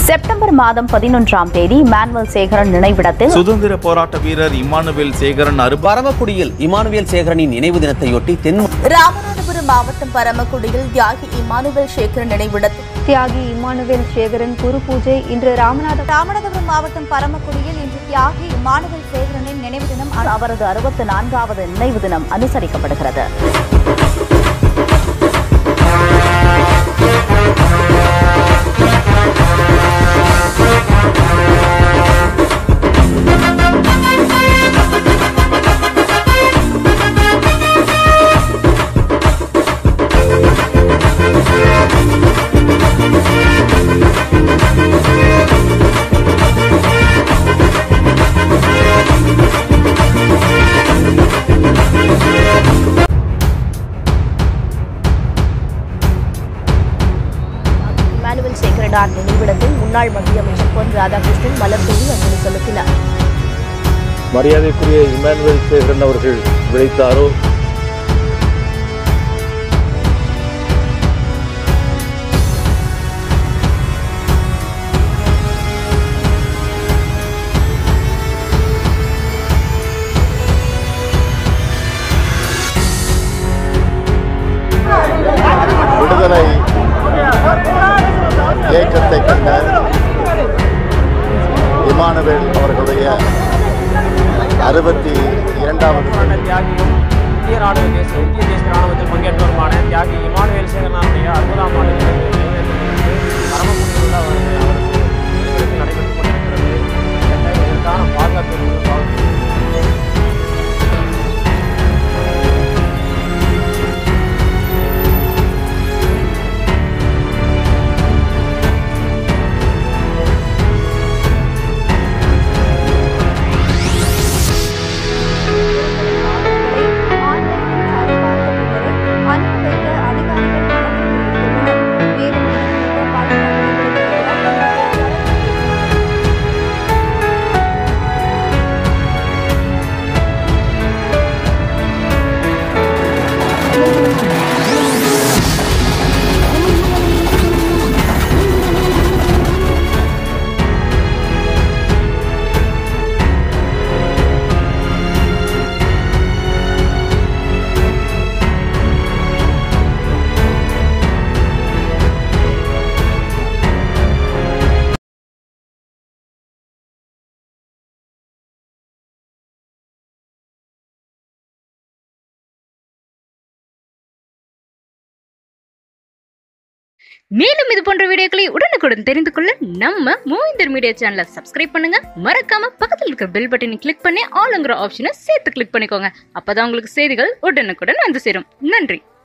September மாதம் பதினொன்றாம் தேதி மேனுவல் சேகரன் நினைவிடத்தில் சுதந்திர போராட்ட வீரர் இம்மானுவேல் சேகரன் அறுப பரமக்குடியில் இமானுவேல் சேகரனின் நினைவு தினத்தையொட்டி தென் ராமநாதபுரம் மாவட்டம் பரமக்குடியில் தியாகி இமானுவேல் சேகர் நினைவிடத்தில் தியாகி இம்மானுவேல் சேகரன் குரு பூஜை இன்று ராமநாத ராமநாதபுரம் மாவட்டம் பரமக்குடியில் இன்று தியாகி இமானுவேல் சேகரனின் நினைவு தினம் அவரது அறுபத்தி நான்காவது நினைவு தினம் அனுசரிக்கப்படுகிறது இமானுவேல் சேகரனார் நினைவிடத்தில் முன்னாள் மத்திய அமைச்சர் பொன் ராதாகிருஷ்ணன் மலர் தூவி அஞ்சலி செலுத்தினார் மரியாதைக்குரிய இமானுவேல் சேகரன் அவர்கள் விளைத்தாரோ விடுதலை இயக்கத்தை கண்ட இமானுவேல் அவர்களுடைய அறுபத்தி இரண்டாவது தியாகியும் இந்திய ராணுவ தேச இந்திய தேச ராணுவத்தில் பங்கேற்றவருமான தியாகி இமானுவேல் சேகரனாருடைய அறுபதாம் ஆண்டு நினைவு பரமக்குடியில் உள்ள அவரது அவரது நினைவிடத்தில் நடைபெற்றுக் கொண்டிருக்கிறது இதற்காக இதற்கான பாதுகாப்பு என்பது பாதுகாப்பு மேலும் இது போன்ற வீடியோக்களை உடனுக்குடன் தெரிந்து கொள்ள நம்ம மூவிந்தர் மீடியா சேனலை சப்ஸ்கிரைப் பண்ணுங்க மறக்காம பக்கத்தில் இருக்கிற பெல் பட்டனை கிளிக் பண்ணி ஆளுங்கிற ஆப்ஷனை சேர்த்து கிளிக் பண்ணிக்கோங்க அப்பதான் உங்களுக்கு செய்திகள் உடனுக்குடன் வந்து சேரும் நன்றி